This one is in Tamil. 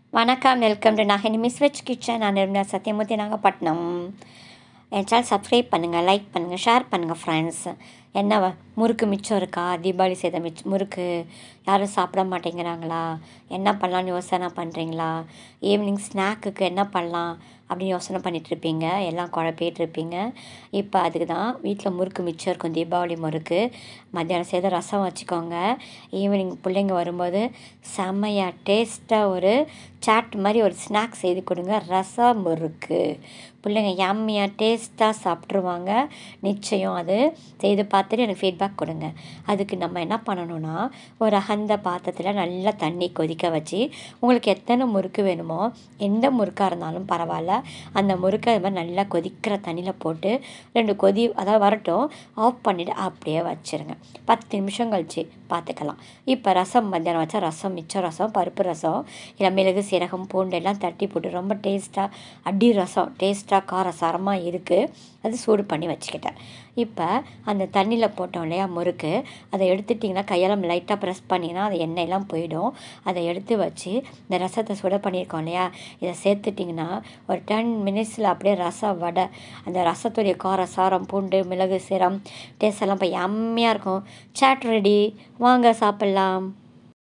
வணக்கம் வெல்கம் டு நாகனி மிஸ் வெஜ் கிச்சன் நான் நிர்மலா சத்யமூர்த்தி நாகப்பட்டினம் என் சேனல் சப்ஸ்கிரைப் பண்ணுங்கள் லைக் பண்ணுங்கள் ஷேர் பண்ணுங்கள் ஃப்ரெண்ட்ஸ் என்ன வ- முறுக்கு மிச்சம் இருக்கா தீபாவளி செய்த மிச்ச முறுக்கு யாரும் சாப்பிட மாட்டேங்கிறாங்களா என்ன பண்ணலான்னு யோசனை பண்ணுறீங்களா ஈவினிங் ஸ்நாக்குக்கு என்ன பண்ணலாம் அப்படின்னு யோசனை பண்ணிட்டு இருப்பீங்க எல்லாம் குழப்பிட்டு இருப்பீங்க இப்போ அதுக்கு தான் வீட்டில் முறுக்கு மிச்சம் இருக்கும் தீபாவளி முறுக்கு மத்தியானம் செய்த ரசம் வச்சுக்கோங்க ஈவினிங் பிள்ளைங்க வரும்போது செம்மையாக டேஸ்ட்டாக ஒரு சாட் மாதிரி ஒரு ஸ்நாக்ஸ் செய்து கொடுங்க ரசம் முறுக்கு பிள்ளைங்க யம்மியாக டேஸ்ட்டாக சாப்பிட்ருவாங்க நிச்சயம் அது செய்து பார்த்துட்டு எனக்கு ஃபீட்பேக் கொடுங்க அதுக்கு நம்ம என்ன பண்ணணும்னா ஒரு அகந்த பாத்திரத்தில் நல்லா தண்ணி கொதிக்க வச்சு உங்களுக்கு எத்தனை முறுக்கு வேணுமோ எந்த முறுக்காக இருந்தாலும் பரவாயில்ல அந்த முறுக்கை அது மாதிரி நல்லா கொதிக்கிற தண்ணியில் போட்டு ரெண்டு கொதி அதாவது வரட்டும் ஆஃப் பண்ணிவிட்டு அப்படியே வச்சிருங்க பத்து நிமிஷம் கழிச்சு பார்த்துக்கலாம் இப்போ ரசம் மத்தியானம் வச்சா ரசம் மிச்சம் ரசம் பருப்பு ரசம் இல்லை மிளகு சீரகம் பூண்டு எல்லாம் தட்டி போட்டு ரொம்ப டேஸ்ட்டாக அடி ரசம் டேஸ்ட்டாக காரசாரமாக இருக்குது அது சூடு பண்ணி வச்சுக்கிட்டேன் இப்போ அந்த தண்ணியில் போட்டோம் இல்லையா முறுக்கு அதை எடுத்துட்டிங்கன்னா கையால் லைட்டாக ப்ரெஸ் பண்ணிங்கன்னா அது எண்ணெயெல்லாம் போயிடும் அதை எடுத்து வச்சு இந்த ரசத்தை சுட பண்ணியிருக்கோம் இல்லையா இதை சேர்த்துட்டிங்கன்னா ஒரு டென் மினிட்ஸில் அப்படியே ரசம் வடை அந்த ரசத்துடைய காரம் சாரம் பூண்டு மிளகு சீரம் டேஸ்ட் எல்லாம் இப்போ யம்மியாக இருக்கும் சாட் ரெடி வாங்க சாப்பிட்லாம்